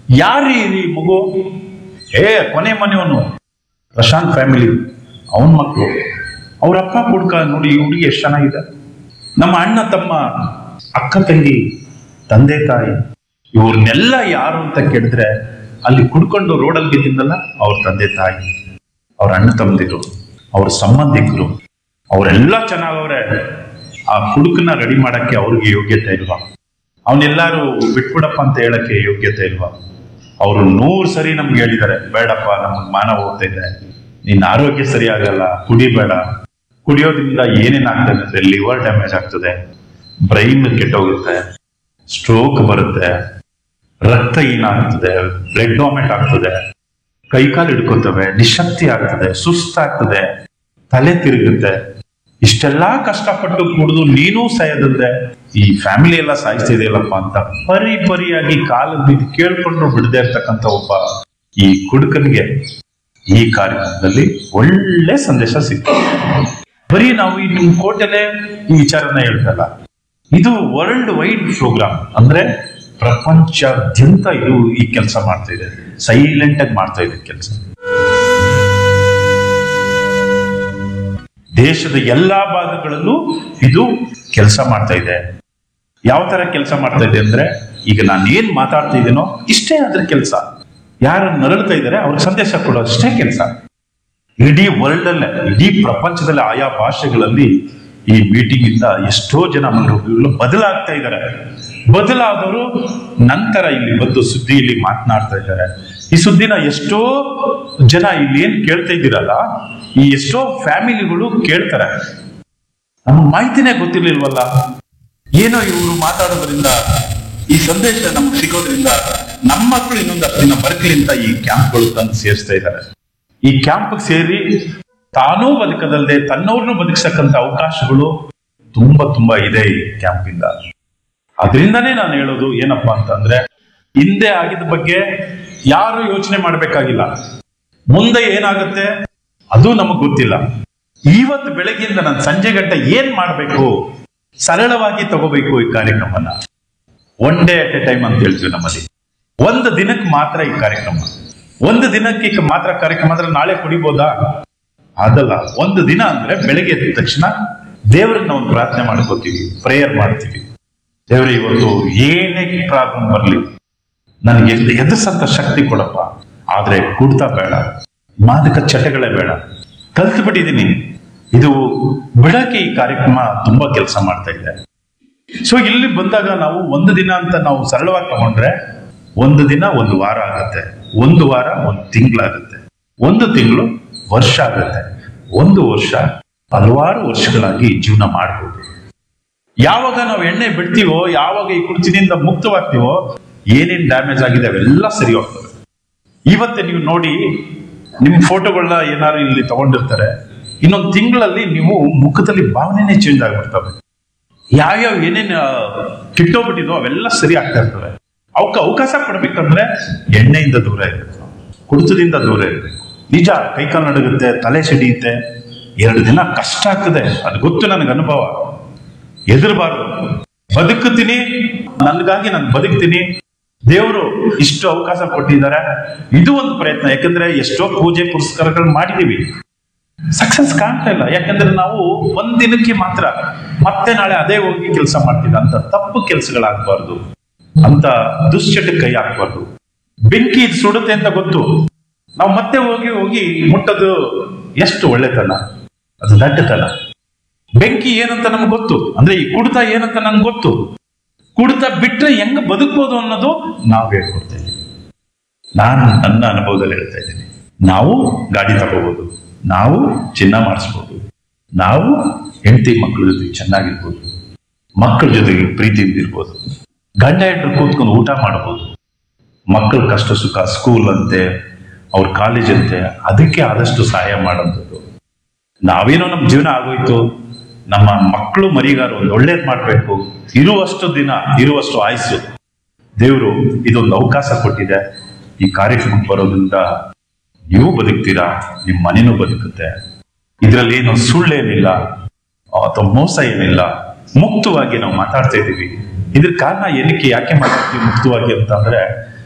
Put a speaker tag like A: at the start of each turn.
A: ಯಾರೀ ಈ ಮಗು ಏ ಕೊನೆ ಮನೆಯವನು ಪ್ರಶಾಂತ್ ಫ್ಯಾಮಿಲಿ ಅವನ ಮಕ್ಕಳು ಅವ್ರ ಅಪ್ಪ ಕುಡ್ಕ ನೋಡಿ ಈ ಹುಡುಗಿ ಎಷ್ಟು ಚೆನ್ನಾಗಿದೆ ನಮ್ಮ ಅಣ್ಣ ತಮ್ಮ ಅಕ್ಕ ತಂಗಿ ತಂದೆ ತಾಯಿ ಇವ್ರನ್ನೆಲ್ಲ ಯಾರು ಅಂತ ಕೇಳಿದ್ರೆ ಅಲ್ಲಿ ಕುಡ್ಕೊಂಡು ರೋಡಲ್ಲಿ ಬಿದ್ದಿದ್ದಲ್ಲ ಅವ್ರ ತಂದೆ ತಾಯಿ ಅವ್ರ ಅಣ್ಣ ತಮ್ಮದಿರು ಅವ್ರ ಸಂಬಂಧಿಕರು ಅವರೆಲ್ಲ ಚೆನ್ನಾಗವ್ರೆ ಆ ಕುಡುಕನ್ನ ರೆಡಿ ಮಾಡಕ್ಕೆ ಅವ್ರಿಗೆ ಯೋಗ್ಯತೆ ಇಲ್ವಾ ಅವನ್ನೆಲ್ಲಾರು ಬಿಟ್ಬಿಡಪ್ಪ ಅಂತ ಹೇಳಕ್ಕೆ ಯೋಗ್ಯತೆ ಇಲ್ವಾ ಅವರು ನೂರು ಸರಿ ನಮ್ಗೆ ಹೇಳಿದ್ದಾರೆ ಬೇಡಪ್ಪ ನಮ್ಗೆ ಮಾನ ಹೋಗ್ತಾ ಇದೆ ನಿನ್ನ ಆರೋಗ್ಯ ಸರಿ ಆಗಲ್ಲ ಕುಡಿಬೇಡ ಕುಡಿಯೋದ್ರಿಂದ ಏನೇನ್ ಆಗ್ತದೆ ಅಂದ್ರೆ ಲಿವರ್ ಡ್ಯಾಮೇಜ್ ಆಗ್ತದೆ ಬ್ರೈನ್ ಕೆಟ್ಟೋಗುತ್ತೆ ಸ್ಟ್ರೋಕ್ ಬರುತ್ತೆ ರಕ್ತಹೀನ ಆಗ್ತದೆ ಬ್ಲಡ್ ಡಾಮೆಂಟ್ ಆಗ್ತದೆ ಕೈಕಾಲು ಹಿಡ್ಕೋತವೆ ನಿಶಕ್ತಿ ಆಗ್ತದೆ ಸುಸ್ತಾಗ್ತದೆ ತಲೆ ತಿರುಗುತ್ತೆ ಇಷ್ಟೆಲ್ಲಾ ಕಷ್ಟಪಟ್ಟು ಕುಡಿದು ನೀನೂ ಸಾಯದಂದ್ರೆ ಈ ಫ್ಯಾಮಿಲಿ ಎಲ್ಲ ಸಾಯಿಸ್ತಿದೆಯಲ್ಲಪ್ಪ ಅಂತ ಪರಿ ಪರಿಯಾಗಿ ಕಾಲು ಬಿದ್ದು ಕೇಳ್ಕೊಂಡ್ರು ಬಿಡದೆ ಇರ್ತಕ್ಕಂಥ ಒಬ್ಬ ಈ ಕುಡುಕನಿಗೆ ಈ ಕಾರ್ಯಕ್ರಮದಲ್ಲಿ ಒಳ್ಳೆ ಸಂದೇಶ ಸಿಗ್ತದೆ ಬರೀ ನಾವು ಈ ನಿಮ್ಮ ಕೋಟೆಲೆ ಈ ವಿಚಾರನ ಹೇಳ್ತಲ್ಲ ಇದು ವರ್ಲ್ಡ್ ವೈಡ್ ಪ್ರೋಗ್ರಾಮ್ ಅಂದ್ರೆ ಪ್ರಪಂಚಾದ್ಯಂತ ಇದು ಈ ಕೆಲಸ ಮಾಡ್ತಾ ಇದೆ ಸೈಲೆಂಟ್ ಆಗಿ ಮಾಡ್ತಾ ಇದೆ ಕೆಲಸ ದೇಶದ ಎಲ್ಲಾ ಭಾಗಗಳಲ್ಲೂ ಇದು ಕೆಲಸ ಮಾಡ್ತಾ ಇದೆ ಯಾವ ತರ ಕೆಲಸ ಮಾಡ್ತಾ ಇದೆ ಅಂದ್ರೆ ಈಗ ನಾನು ಏನ್ ಮಾತಾಡ್ತಾ ಇದ್ದೀನೋ ಇಷ್ಟೇ ಅದ್ರ ಕೆಲಸ ಯಾರು ನರಳ್ತಾ ಇದ್ದಾರೆ ಅವ್ರಿಗೆ ಸಂದೇಶ ಕೊಡೋ ಅಷ್ಟೇ ಕೆಲಸ ಇಡೀ ವರ್ಲ್ಡ್ ಅಲ್ಲೇ ಇಡೀ ಪ್ರಪಂಚದಲ್ಲಿ ಆಯಾ ಭಾಷೆಗಳಲ್ಲಿ ಈ ಮೀಟಿಂಗ್ ಇಂದ ಎಷ್ಟೋ ಜನ ಮನೋರೋಗಿಗಳು ಬದಲಾಗ್ತಾ ಇದ್ದಾರೆ ಬದಲಾದವರು ನಂತರ ಇಲ್ಲಿ ಬಂದು ಸುದ್ದಿಯಲ್ಲಿ ಮಾತನಾಡ್ತಾ ಇದ್ದಾರೆ ಈ ಸುದ್ದಿನ ಎಷ್ಟೋ ಜನ ಇಲ್ಲಿ ಏನ್ ಕೇಳ್ತಾ ಇದ್ದೀರಲ್ಲ ಈ ಎಷ್ಟೋ ಫ್ಯಾಮಿಲಿಗಳು ಕೇಳ್ತಾರೆ ನಮ್ಗೆ ಮಾಹಿತಿನೇ ಗೊತ್ತಿರ್ಲಿಲ್ವಲ್ಲ ಏನೋ ಇವರು ಮಾತಾಡೋದ್ರಿಂದ ಈ ಸಂದೇಶ ನಮ್ಗೆ ಸಿಗೋದ್ರಿಂದ ನಮ್ಮ ಮಕ್ಕಳು ಇನ್ನೊಂದು ಹತ್ತು ದಿನ ಬರ್ಕಲಿ ಅಂತ ಈ ಕ್ಯಾಂಪ್ಗಳು ತಂದು ಸೇರಿಸ್ತಾ ಇದ್ದಾರೆ ಈ ಕ್ಯಾಂಪ್ ಸೇರಿ ತಾನೂ ಬದುಕದಲ್ಲದೆ ತನ್ನವ್ರನ್ನೂ ಬದುಕಿಸಕ್ಕಂತ ಅವಕಾಶಗಳು ತುಂಬಾ ತುಂಬಾ ಇದೆ ಈ ಕ್ಯಾಂಪ್ ಇಂದ ಅದರಿಂದನೇ ನಾನು ಹೇಳೋದು ಏನಪ್ಪಾ ಅಂತಂದ್ರೆ ಹಿಂದೆ ಆಗಿದ ಬಗ್ಗೆ ಯಾರು ಯೋಚನೆ ಮಾಡ್ಬೇಕಾಗಿಲ್ಲ ಮುಂದೆ ಏನಾಗುತ್ತೆ ಅದು ನಮಗ್ ಗೊತ್ತಿಲ್ಲ ಇವತ್ತು ಬೆಳಗ್ಗೆಯಿಂದ ನಾನು ಸಂಜೆ ಗಂಟೆ ಏನ್ ಮಾಡ್ಬೇಕು ಸರಳವಾಗಿ ತಗೋಬೇಕು ಈ ಕಾರ್ಯಕ್ರಮನ one day at a time ಅಂತ ಹೇಳ್ತೀವಿ ನಮ್ಮಲ್ಲಿ ಒಂದು ದಿನಕ್ಕೆ ಮಾತ್ರ ಈ ಕಾರ್ಯಕ್ರಮ ಒಂದು ದಿನಕ್ಕೆ ಈ ಮಾತ್ರ ಕಾರ್ಯಕ್ರಮ ಅಂದ್ರೆ ನಾಳೆ ಕುಡಿಬೋದಾ ಅದಲ್ಲ ಒಂದು ದಿನ ಅಂದ್ರೆ ಬೆಳಗ್ಗೆ ಎದ್ದ ತಕ್ಷಣ ದೇವರನ್ನ ಒಂದು ಪ್ರಾರ್ಥನೆ ಮಾಡ್ಕೋತೀವಿ ಪ್ರೇಯರ್ ಮಾಡ್ತೀವಿ ದೇವರೇ ಇವತ್ತು ಏನೇ ಪ್ರಾಬ್ಲಮ್ ಬರ್ಲಿ ನನಗೆ ಎದುರಿಸಂತ ಶಕ್ತಿ ಕೊಡಪ್ಪ ಆದ್ರೆ ಕುಡ್ತಾ ಬೇಡ ಮಾದಕ ಚಟಗಳೇ ಬೇಡ ಕಲ್ತು ಬಿಟ್ಟಿದ್ದೀನಿ ಇದು ಬಿಡಕ್ಕೆ ಈ ಕಾರ್ಯಕ್ರಮ ತುಂಬಾ ಕೆಲಸ ಮಾಡ್ತಾ ಇದೆ ಸೊ ಇಲ್ಲಿ ಬಂದಾಗ ನಾವು ಒಂದು ದಿನ ಅಂತ ನಾವು ಸರಳವಾಗಿ ತಗೊಂಡ್ರೆ ಒಂದು ದಿನ ಒಂದು ವಾರ ಆಗುತ್ತೆ ಒಂದು ವಾರ ಒಂದು ತಿಂಗಳಾಗುತ್ತೆ ಒಂದು ತಿಂಗಳು ವರ್ಷ ಆಗುತ್ತೆ ಒಂದು ವರ್ಷ ಹಲವಾರು ವರ್ಷಗಳಾಗಿ ಜೀವನ ಮಾಡ್ಬೋದು ಯಾವಾಗ ನಾವು ಎಣ್ಣೆ ಬಿಡ್ತೀವೋ ಯಾವಾಗ ಈ ಕುರ್ಚಿನಿಂದ ಮುಕ್ತವಾಗ್ತೀವೋ ಏನೇನ್ ಡ್ಯಾಮೇಜ್ ಆಗಿದೆ ಅವೆಲ್ಲ ಸರಿ ಹೋಗ್ತವೆ ಇವತ್ತೇ ನೀವು ನೋಡಿ ನಿಮ್ ಫೋಟೋಗಳನ್ನ ಏನಾದ್ರು ಇಲ್ಲಿ ತಗೊಂಡಿರ್ತಾರೆ ಇನ್ನೊಂದು ತಿಂಗಳಲ್ಲಿ ನೀವು ಮುಖದಲ್ಲಿ ಭಾವನೆನೇ ಚೇಂಜ್ ಆಗ್ಬಿಡ್ತವೆ ಯಾವ್ಯಾವ ಏನೇನ್ ಕಿಟ್ಟೋಗ್ಬಿಟ್ಟಿದೋ ಅವೆಲ್ಲ ಸರಿ ಆಗ್ತಾ ಇರ್ತವೆ ಅವಕ್ಕೆ ಅವಕಾಶ ಕೊಡ್ಬೇಕಂದ್ರೆ ಎಣ್ಣೆಯಿಂದ ದೂರ ಇರಬೇಕು ಕುಡಿತದಿಂದ ದೂರ ಇರಬೇಕು ನಿಜ ಕೈಕಾಲು ನಡುಗುತ್ತೆ ತಲೆ ಸಿಡಿಯುತ್ತೆ ಎರಡು ದಿನ ಕಷ್ಟ ಆಗ್ತದೆ ಅದು ಗೊತ್ತು ನನಗೆ ಅನುಭವ ಎದುರಬಾರ್ದು ಬದುಕುತ್ತೀನಿ ನನ್ಗಾಗಿ ನಾನು ಬದುಕ್ತೀನಿ ದೇವರು ಇಷ್ಟು ಅವಕಾಶ ಕೊಟ್ಟಿದ್ದಾರೆ ಇದು ಒಂದು ಪ್ರಯತ್ನ ಯಾಕಂದ್ರೆ ಎಷ್ಟೋ ಪೂಜೆ ಪುರಸ್ಕಾರಗಳು ಮಾಡಿದೀವಿ ಸಕ್ಸಸ್ ಕಾಣ್ತಾ ಇಲ್ಲ ಯಾಕಂದ್ರೆ ನಾವು ಒಂದ್ ದಿನಕ್ಕೆ ಮಾತ್ರ ಮತ್ತೆ ನಾಳೆ ಅದೇ ಹೋಗಿ ಕೆಲಸ ಮಾಡ್ತೀವಿ ಅಂತ ತಪ್ಪು ಕೆಲಸಗಳಾಗಬಾರ್ದು ಅಂತ ದುಶ್ಚಟಕ್ಕೆ ಕೈ ಹಾಕ್ಬಾರ್ದು ಬೆಂಕಿ ಇದು ಸುಡುತ್ತೆ ಅಂತ ಗೊತ್ತು ನಾವು ಮತ್ತೆ ಹೋಗಿ ಹೋಗಿ ಮುಟ್ಟೋದು ಎಷ್ಟು ಒಳ್ಳೆತನ ಅದು ದಡ್ಡತನ ಬೆಂಕಿ ಏನಂತ ನಮ್ಗೆ ಗೊತ್ತು ಅಂದ್ರೆ ಈ ಕುಡಿತ ಏನಂತ ನಂಗೆ ಗೊತ್ತು ಕುಡಿತ ಬಿಟ್ರೆ ಹೆಂಗ್ ಬದುಕ್ಬೋದು ಅನ್ನೋದು ನಾವು ಹೇಳ್ಕೊಡ್ತಾ ಇದ್ದೀವಿ ನಾನು ನನ್ನ ಅನುಭವದಲ್ಲಿ ಹೇಳ್ತಾ ಇದ್ದೀನಿ ನಾವು ಗಾಡಿ ತಗೋಬಹುದು ನಾವು ಚಿನ್ನ ಮಾಡಿಸ್ಬೋದು ನಾವು ಹೆಂಡತಿ ಮಕ್ಕಳ ಜೊತೆ ಚೆನ್ನಾಗಿರ್ಬೋದು ಮಕ್ಕಳ ಜೊತೆಗೆ ಪ್ರೀತಿಯಿಂದ ಇರ್ಬೋದು ಗಂಡ ಹೆಂಡರು ಕೂತ್ಕೊಂಡು ಊಟ ಮಾಡಬಹುದು ಮಕ್ಕಳ ಕಷ್ಟ ಸುಖ ಸ್ಕೂಲ್ ಅಂತೆ ಅವ್ರ ಕಾಲೇಜ್ ಅಂತೆ ಅದಕ್ಕೆ ಆದಷ್ಟು ಸಹಾಯ ಮಾಡೋಂಥದ್ದು ನಾವೇನೋ ನಮ್ಮ ಜೀವನ ಆಗೋಯ್ತು ನಮ್ಮ ಮಕ್ಕಳು ಮರಿಗಾರು ಒಂದು ಒಳ್ಳೇದ್ ಮಾಡ್ಬೇಕು ಇರುವಷ್ಟು ದಿನ ಇರುವಷ್ಟು ಆಯುಸ್ಸು ದೇವರು ಇದೊಂದು ಅವಕಾಶ ಕೊಟ್ಟಿದೆ ಈ ಕಾರ್ಯಕ್ರಮಕ್ಕೆ ಬರೋದ್ರಿಂದ ನೀವು ಬದುಕ್ತೀರಾ ನಿಮ್ಮ ಮನೆನೂ ಬದುಕುತ್ತೆ ಇದರಲ್ಲಿ ಏನು ಸುಳ್ಳೇನಿಲ್ಲ ಅಥವಾ ಮೋಸ ಏನಿಲ್ಲ ಮುಕ್ತವಾಗಿ ನಾವು ಮಾತಾಡ್ತಾ ಇದ್ದೀವಿ ಇದ್ರ ಕಾರಣ ಏನಕ್ಕೆ ಯಾಕೆ ಮಾತಾಡ್ತೀವಿ ಮುಕ್ತವಾಗಿ ಅಂತ ಅಂದ್ರೆ